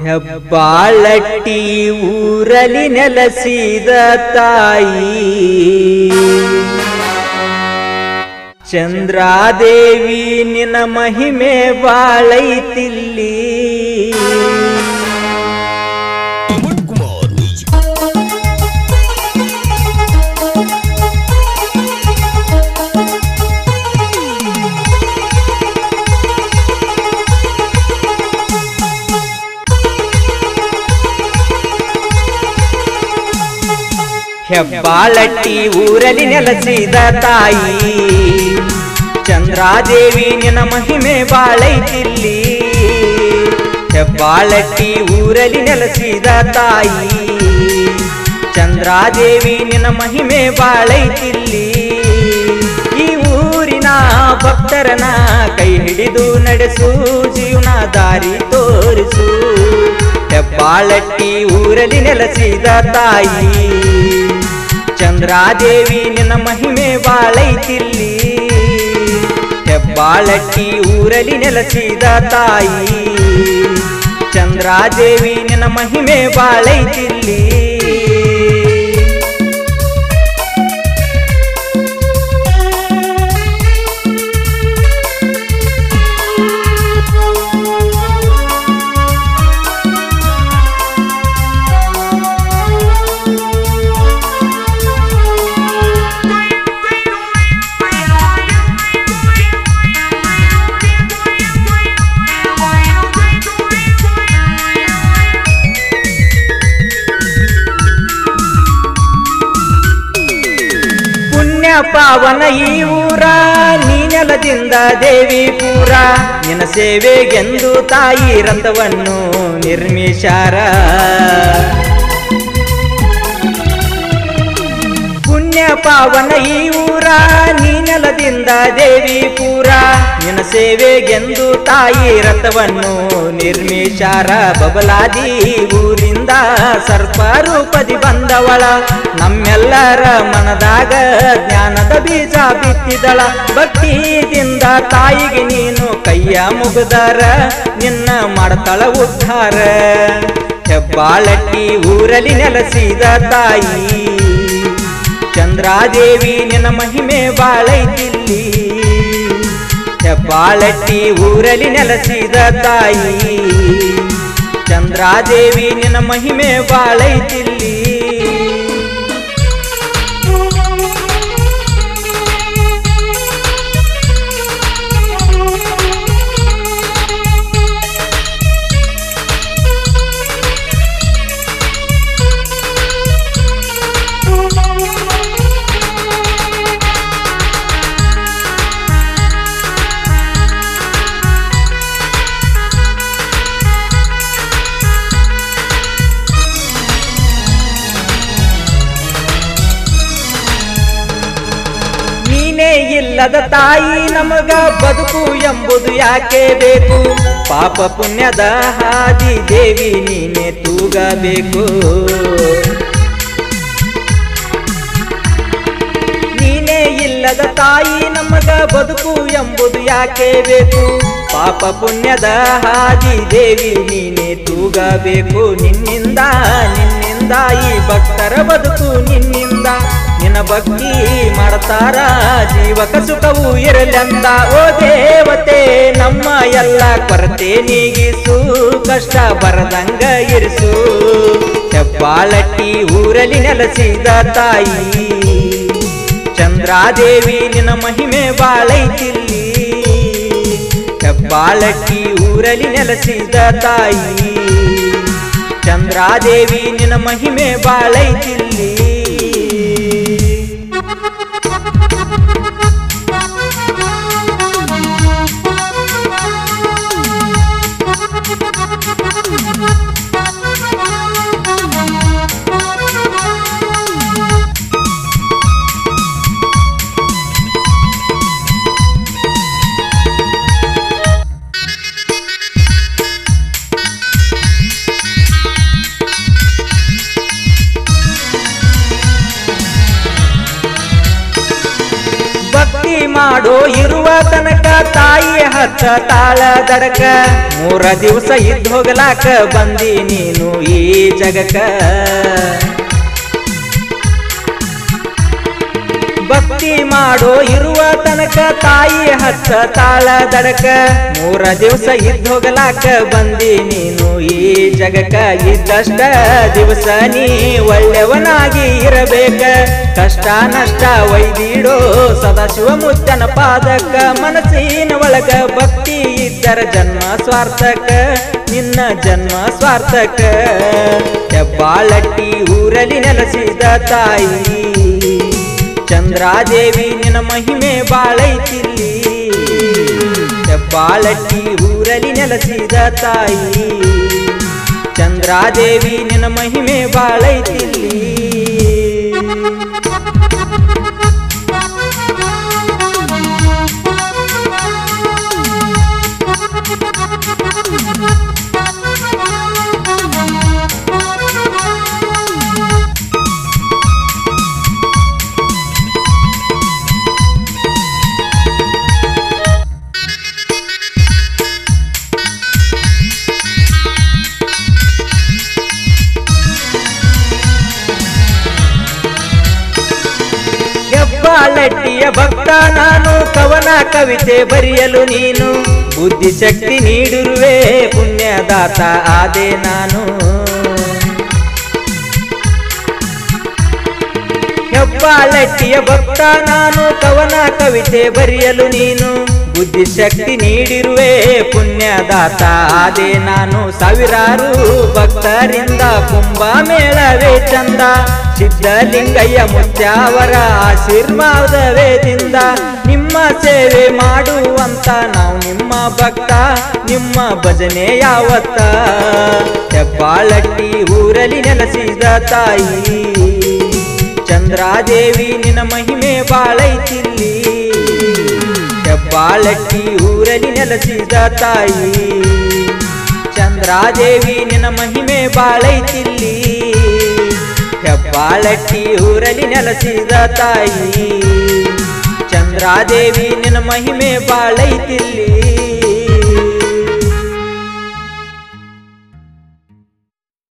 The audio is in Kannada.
ಹೆಬ್ಬಾಳಟ್ಟಿ ಊರಲಿ ನೆಲೆಸಿದ ತಾಯಿ ಚಂದ್ರಾದೇವಿ ನಿನ ಮಹಿಮೆ ಬಾಳೈತಿಲ್ಲಿ ಅಮನ್ ಕುಮಾರ್ ಮ್ಯೂಸಿಕ್ ಹೆಬ್ಬಾಳಟ್ಟಿ ಊರಲಿ ನೆಲೆಸಿದ ತಾಯಿ ಚಂದ್ರಾದೇವಿ ನಿನ ಮಹಿಮೆ ಬಾಳೈತಿಲ್ಲಿ ಹೆಬ್ಬಾಳಟ್ಟಿ ಊರಲಿ ನೆಲೆಸಿದ ತಾಯಿ ಚಂದ್ರಾದೇವಿ ನಿನ ಮಹಿಮೆ ಬಾಳೈತಿಲ್ಲಿ ಈ ಊರಿನ ಭಕ್ತರನ ಕೈ ಹಿಡಿದು ನಡೆಸು ಜೀವನ ದಾರಿ ತೋರಿಸು ಹೆಬ್ಬಾಳಟ್ಟಿ ಊರಲಿ ನೆಲೆಸಿದ ತಾಯಿ ಚಂದ್ರಾದೇವಿ ನಿನ್ನ ಮಹಿಮೆ ಬಾಳೈತಿಲ್ಲಿ ಹೆಬ್ಬಾಳಟ್ಟಿ ಊರಲಿ ನೆಲೆಸಿದ ತಾಯಿ ಚಂದ್ರಾದೇವಿ ನಿನ್ನ ಮಹಿಮೆ ಬಾಳೈತಿಲ್ಲಿ ಪುಣ್ಯ ಪಾವನ ಈ ಊರ ನೀನೆಲದಿಂದ ದೇವಿ ಪೂರ ನಿನ್ನ ಸೇವೆಗೆಂದು ತಾಯಿ ರಥವನ್ನು ನಿರ್ಮಿಸಾರ ಪುಣ್ಯ ಪಾವನ ಈ ಊರ ನೀನೆಲದಿಂದ ದೇವಿ ಪೂರ ನಿನ್ನ ಸೇವೆಗೆಂದು ತಾಯಿ ರಥವನ್ನು ನಿರ್ಮಿಸಾರ ಬಬಲಾದಿ ಊರಿಂದ ಸರ್ಪ ರೂಪದಿ ಬಂದವಳ ನಮ್ಮೆಲ್ಲರ ಮನದಾಗ ಜ್ಞಾನದ ಬೀಜ ಬಿತ್ತಿದಳ ಭಕ್ತಿಯಿಂದ ತಾಯಿಗೆ ನೀನು ಕೈಯ ಮುಗಿದರ ನಿನ್ನ ಮಾಡ್ತಳ ಉದ್ಧಾರ ಹೆಬ್ಬಾಳಟ್ಟಿ ಊರಲಿ ನೆಲೆಸಿದ ತಾಯಿ ಚಂದ್ರಾದೇವಿ ನಿನ್ನ ಮಹಿಮೆ ಬಾಳೈತಿಲ್ಲಿ ಹೆಬ್ಬಾಳಟ್ಟಿ ಊರಲಿ ನೆಲೆಸಿದ ತಾಯಿ ಚಂದ್ರಾದೇವಿ ನಿನ್ನ ಮಹಿಮೆ ಬಾಳೈತಿಲ್ಲಿ ನೀನೇ ಇಲ್ಲದ ತಾಯಿ ನಮಗ ಬದುಕು ಎಂಬುದು ಯಾಕೆ ಬೇಕು ಪಾಪ ಪುಣ್ಯದ ಹಾದಿ ದೇವಿ ನೀನೆ ತೂಗಬೇಕು ನೀನೇ ಇಲ್ಲದ ತಾಯಿ ನಮಗ ಬದುಕು ಎಂಬುದು ಯಾಕೆ ಬೇಕು ಪಾಪ ಪುಣ್ಯದ ಹಾದಿ ದೇವಿ ನೀನೆ ತೂಗಬೇಕು ನಿನ್ನಿಂದ ನಿನ್ನಿಂದ ಈ ಭಕ್ತರ ಬದುಕು ನಿನ್ನಿಂದ ನಿನ್ನ ಭಕ್ತಿ ಮಾಡ್ತಾರ ಜೀವಕ ಸುಖವು ಇರಲೆಂದ ಓ ದೇವತೆ ನಮ್ಮ ಎಲ್ಲ ಕೊರತೆ ನೀಗಿಸು ಕಷ್ಟ ಬರದಂಗ ಇರಿಸು ಹೆಬ್ಬಾಳಟ್ಟಿ ಊರಲಿ ನೆಲೆಸಿದ ತಾಯಿ ಚಂದ್ರಾದೇವಿ ನಿನ್ನ ಮಹಿಮೆ ಬಾಳೈತಿಲ್ಲಿ ಹೆಬ್ಬಾಳಟ್ಟಿ ಊರಲಿ ನೆಲೆಸಿದ ತಾಯಿ ಚಂದ್ರಾದೇವಿ ನಿನ್ನ ಮಹಿಮೆ ಬಾಳೈತಿಲ್ಲಿ ಭಕ್ತಿ ಮಾಡೋ ಇರುವ ತನಕ ತಾಯಿ ಹತ್ತ ತಾಳ ದಡಕ ಮೂರ ದಿವಸ ಇದ್ದು ಹೋಗಲಾಕ ಬಂದಿ ನೀನು ಈ ಜಗಕ್ಕ ಭಕ್ತಿ ಮಾಡೋ ಇರುವ ತನಕ ತಾಯಿ ಹತ್ತ ತಾಳ ದಡಕ ಮೂರ ದಿವಸ ಇದ್ದು ಹೋಗಲಾಕ ಬಂದಿ ನೀನು ಈ ಜಗಕ್ಕ ಇದ್ದಷ್ಟ ದಿವಸ ನೀ ಒಳ್ಳೆಯವನಾಗಿ ಇರಬೇಕ ಕಷ್ಟ ನಷ್ಟ ಒಯ್ದಿಡೋ ಸದಾಶಿವ ಮುತ್ತನ ಪಾದಕ ಮನಸ್ಸಿನ ಒಳಗ ಭಕ್ತಿ ಇದ್ದರ ಜನ್ಮ ಸ್ವಾರ್ಥಕ ನಿನ್ನ ಜನ್ಮ ಸ್ವಾರ್ಥಕ ಹೆಬ್ಬಾಳಟ್ಟಿ ಊರಲ್ಲಿ ನೆಲೆಸಿದ ತಾಯಿ ಚಂದ್ರಾದೇವಿ ನಿನ್ನ ಮಹಿಮೆ ಬಾಳೈತಿಲ್ಲಿ ಹೆಬ್ಬಾಳಟ್ಟಿ ಊರಲ್ಲಿ ನೆಲೆಸಿದ ತಾಯಿ ಚಂದ್ರಾದೇವಿ ನಿನ್ನ ಮಹಿಮೆ ಬಾಳೈತಿಲ್ಲಿ ಹೆಬ್ಬಾಳಟ್ಟಿಯ ಭಕ್ತ ನಾನು ಕವನ ಕವಿತೆ ಬರೆಯಲು ನೀನು ಬುದ್ಧಿಶಕ್ತಿ ನೀಡಿರುವೆ ಪುಣ್ಯದಾತ ಆದೆ ನಾನು ಹೆಬ್ಬಾಳಟ್ಟಿಯ ಭಕ್ತ ನಾನು ಕವನ ಕವಿತೆ ಬರೆಯಲು ನೀನು ಬುದ್ಧಿಶಕ್ತಿ ನೀಡಿರುವೆ ಪುಣ್ಯದಾತ ಆದೆ ನಾನು ಸಾವಿರಾರು ಭಕ್ತರಿಂದ ಕುಂಭ ಮೇಳವೇ ಚಂದ ಸಿದ್ಧಲಿಂಗಯ್ಯ ಮುತ್ಯಾವರ ಆಶೀರ್ವಾದವೇದಿಂದ ನಿಮ್ಮ ಸೇವೆ ಮಾಡುವಂತ ನಾವು ನಿಮ್ಮ ಭಕ್ತ ನಿಮ್ಮ ಭಜನೆ ಯಾವತ್ತ ಹೆಬ್ಬಾಳಟ್ಟಿ ಊರಲ್ಲಿ ನೆಲೆಸಿದ ತಾಯಿ ಚಂದ್ರಾದೇವಿ ನಿನ್ನ ಮಹಿಮೆ ಬಾಳೈತಿಲ್ಲಿ ಹೆಬ್ಬಾಳಟ್ಟಿ ಊರಲ್ಲಿ ನೆಲೆಸಿದ ತಾಯಿ ಚಂದ್ರಾದೇವಿ ನಿನ್ನ ಮಹಿಮೆ ಬಾಳೈತಿಲ್ಲಿ ಹೆಬ್ಬಾಳಟ್ಟಿ ಊರಲ್ಲಿ ನೆಲೆಸಿದ ತಾಯಿ ಚಂದ್ರಾದೇವಿ ನಿನ್ನ ಮಹಿಮೆ ಬಾಳೈತಿಲ್ಲಿ